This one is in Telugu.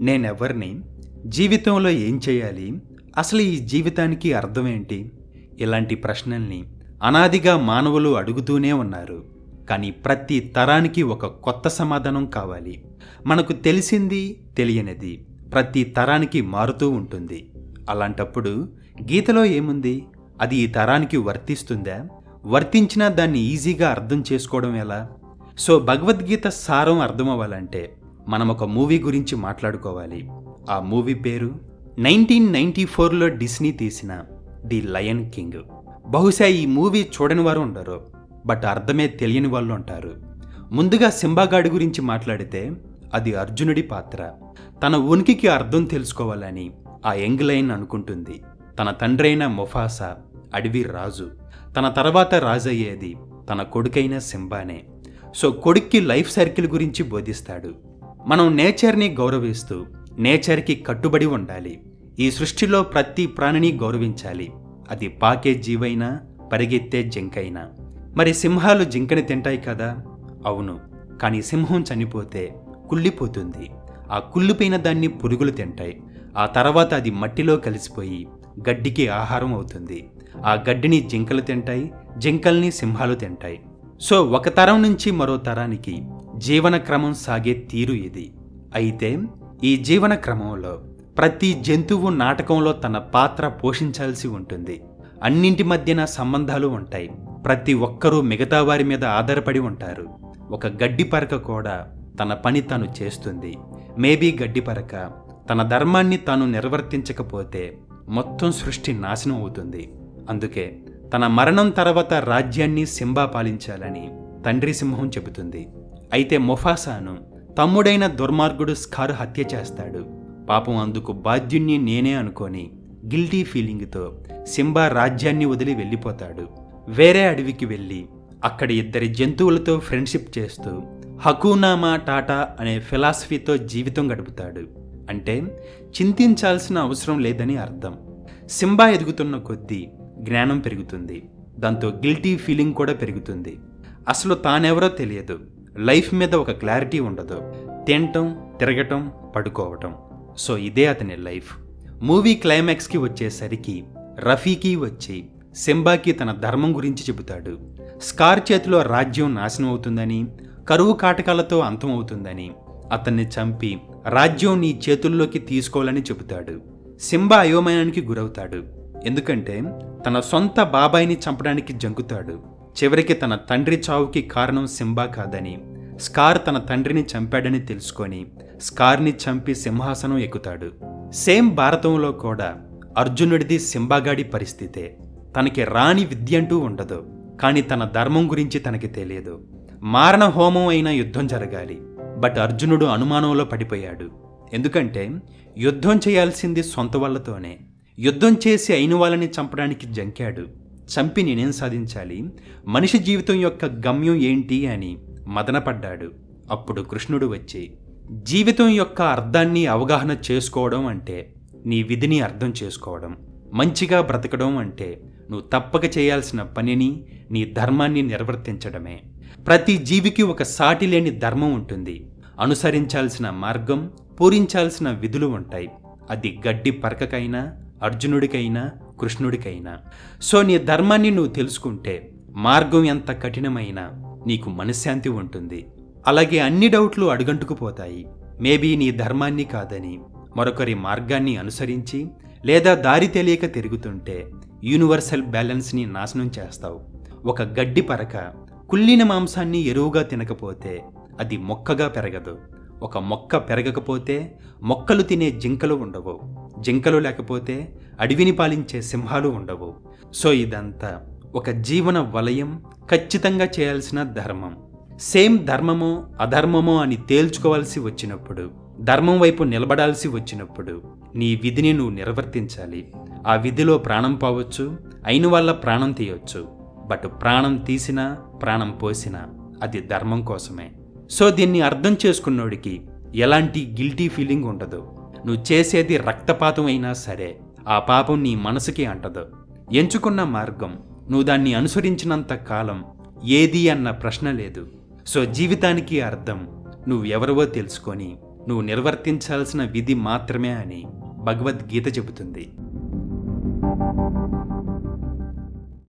నేనెవరిని జీవితంలో ఏం చేయాలి అసలు ఈ జీవితానికి అర్థం ఏంటి ఇలాంటి ప్రశ్నల్ని అనాదిగా మానవులు అడుగుతూనే ఉన్నారు కానీ ప్రతి తరానికి ఒక కొత్త సమాధానం కావాలి మనకు తెలిసింది తెలియనిది ప్రతి తరానికి మారుతూ ఉంటుంది అలాంటప్పుడు గీతలో ఏముంది అది ఈ తరానికి వర్తిస్తుందా వర్తించినా దాన్ని ఈజీగా అర్థం చేసుకోవడం ఎలా సో భగవద్గీత సారం అర్థం అవ్వాలంటే మనం ఒక మూవీ గురించి మాట్లాడుకోవాలి ఆ మూవీ పేరు నైన్టీన్ నైన్టీ ఫోర్లో డిస్నీ తీసిన ది లయన్ కింగ్ బహుశా ఈ మూవీ చూడని వారు ఉండరు బట్ అర్థమే తెలియని వాళ్ళు ఉంటారు ముందుగా సింబాగాడి గురించి మాట్లాడితే అది అర్జునుడి పాత్ర తన ఉనికికి అర్థం తెలుసుకోవాలని ఆ యంగ్ లైన్ అనుకుంటుంది తన తండ్రైన మొఫాసా అడవి రాజు తన తర్వాత రాజయ్యేది తన కొడుకైన సింబానే సో కొడుక్కి లైఫ్ సర్కిల్ గురించి బోధిస్తాడు మనం నేచర్ని గౌరవిస్తూ నేచర్కి కట్టుబడి ఉండాలి ఈ సృష్టిలో ప్రతి ప్రాణిని గౌరవించాలి అది పాకే జీవైనా పరిగెత్తే జింకైనా మరి సింహాలు జింకని తింటాయి కదా అవును కానీ సింహం చనిపోతే కుళ్ళిపోతుంది ఆ కుళ్ళిపోయిన దాన్ని పురుగులు తింటాయి ఆ తర్వాత అది మట్టిలో కలిసిపోయి గడ్డికి ఆహారం అవుతుంది ఆ గడ్డిని జింకలు తింటాయి జింకల్ని సింహాలు తింటాయి సో ఒక తరం నుంచి మరో తరానికి జీవన క్రమం సాగే తీరు ఇది అయితే ఈ జీవన క్రమంలో ప్రతి జంతువు నాటకంలో తన పాత్ర పోషించాల్సి ఉంటుంది అన్నింటి మధ్యన సంబంధాలు ఉంటాయి ప్రతి ఒక్కరూ మిగతా వారి మీద ఆధారపడి ఉంటారు ఒక గడ్డి పరక కూడా తన పని తాను చేస్తుంది మేబీ గడ్డి పరక తన ధర్మాన్ని తాను నిర్వర్తించకపోతే మొత్తం సృష్టి నాశనం అవుతుంది అందుకే తన మరణం తర్వాత రాజ్యాన్ని సింబా పాలించాలని తండ్రి సింహం చెబుతుంది అయితే మొఫాసాను తమ్ముడైన దుర్మార్గుడు స్కారు హత్య చేస్తాడు పాపం అందుకు బాధ్యుణ్ణి నేనే అనుకొని గిల్టీ ఫీలింగ్తో సింబా రాజ్యాన్ని వదిలి వెళ్ళిపోతాడు వేరే అడవికి వెళ్ళి అక్కడ ఇద్దరి జంతువులతో ఫ్రెండ్షిప్ చేస్తూ హకూనామా టాటా అనే ఫిలాసఫీతో జీవితం గడుపుతాడు అంటే చింతించాల్సిన అవసరం లేదని అర్థం సింబా ఎదుగుతున్న కొద్దీ జ్ఞానం పెరుగుతుంది దాంతో గిల్టీ ఫీలింగ్ కూడా పెరుగుతుంది అసలు తానెవరో తెలియదు లైఫ్ మీద ఒక క్లారిటీ ఉండదు తినటం తిరగటం పడుకోవటం సో ఇదే అతని లైఫ్ మూవీ క్లైమాక్స్కి వచ్చేసరికి రఫీకి వచ్చి సింబాకి తన ధర్మం గురించి చెబుతాడు స్కార్ చేతిలో రాజ్యం నాశనం అవుతుందని కరువు కాటకాలతో అంతమవుతుందని అతన్ని చంపి రాజ్యం నీ చేతుల్లోకి తీసుకోవాలని చెబుతాడు సింబా అయోమయానికి గురవుతాడు ఎందుకంటే తన సొంత బాబాయిని చంపడానికి జంకుతాడు చివరికి తన తండ్రి చావుకి కారణం సింబా కాదని స్కార్ తన తండ్రిని చంపాడని తెలుసుకొని స్కార్ని చంపి సింహాసనం ఎక్కుతాడు సేమ్ భారతంలో కూడా అర్జునుడిది సింబాగాడి పరిస్థితే తనకి రాని విద్య అంటూ ఉండదు కానీ తన ధర్మం గురించి తనకి తెలియదు మారణ హోమం అయిన యుద్ధం జరగాలి బట్ అర్జునుడు అనుమానంలో పడిపోయాడు ఎందుకంటే యుద్ధం చేయాల్సింది సొంత వాళ్ళతోనే యుద్ధం చేసి అయిన వాళ్ళని చంపడానికి జంకాడు చంపి నేనేం సాధించాలి మనిషి జీవితం యొక్క గమ్యం ఏంటి అని మదనపడ్డాడు అప్పుడు కృష్ణుడు వచ్చి జీవితం యొక్క అర్థాన్ని అవగాహన చేసుకోవడం అంటే నీ విధిని అర్థం చేసుకోవడం మంచిగా బ్రతకడం అంటే నువ్వు తప్పక చేయాల్సిన పనిని నీ ధర్మాన్ని నిర్వర్తించడమే ప్రతి జీవికి ఒక సాటి లేని ధర్మం ఉంటుంది అనుసరించాల్సిన మార్గం పూరించాల్సిన విధులు ఉంటాయి అది గడ్డి పరకకైనా అర్జునుడికైనా కృష్ణుడికైనా సో నీ ధర్మాన్ని నువ్వు తెలుసుకుంటే మార్గం ఎంత కఠినమైనా నీకు మనశ్శాంతి ఉంటుంది అలాగే అన్ని డౌట్లు అడుగంటుకుపోతాయి మేబీ నీ ధర్మాన్ని కాదని మరొకరి మార్గాన్ని అనుసరించి లేదా దారి తెలియక తిరుగుతుంటే యూనివర్సల్ బ్యాలెన్స్ని నాశనం చేస్తావు ఒక గడ్డి పరక కుళ్ళిన మాంసాన్ని ఎరువుగా తినకపోతే అది మొక్కగా పెరగదు ఒక మొక్క పెరగకపోతే మొక్కలు తినే జింకలు ఉండవు జింకలు లేకపోతే అడవిని పాలించే సింహాలు ఉండవు సో ఇదంతా ఒక జీవన వలయం ఖచ్చితంగా చేయాల్సిన ధర్మం సేమ్ ధర్మమో అధర్మమో అని తేల్చుకోవాల్సి వచ్చినప్పుడు ధర్మం వైపు నిలబడాల్సి వచ్చినప్పుడు నీ విధిని నువ్వు నిర్వర్తించాలి ఆ విధిలో ప్రాణం పోవచ్చు అయిన వాళ్ళ ప్రాణం తీయొచ్చు బట్ ప్రాణం తీసినా ప్రాణం పోసినా అది ధర్మం కోసమే సో దీన్ని అర్థం చేసుకున్నోడికి ఎలాంటి గిల్టీ ఫీలింగ్ ఉండదు నువ్వు చేసేది రక్తపాతం అయినా సరే ఆ పాపం నీ మనసుకి అంటదు ఎంచుకున్న మార్గం నువ్వు దాన్ని అనుసరించినంత కాలం ఏది అన్న ప్రశ్న లేదు సో జీవితానికి అర్థం నువ్వు ఎవరివో తెలుసుకొని నువ్వు నిర్వర్తించాల్సిన విధి మాత్రమే అని భగవద్గీత చెబుతుంది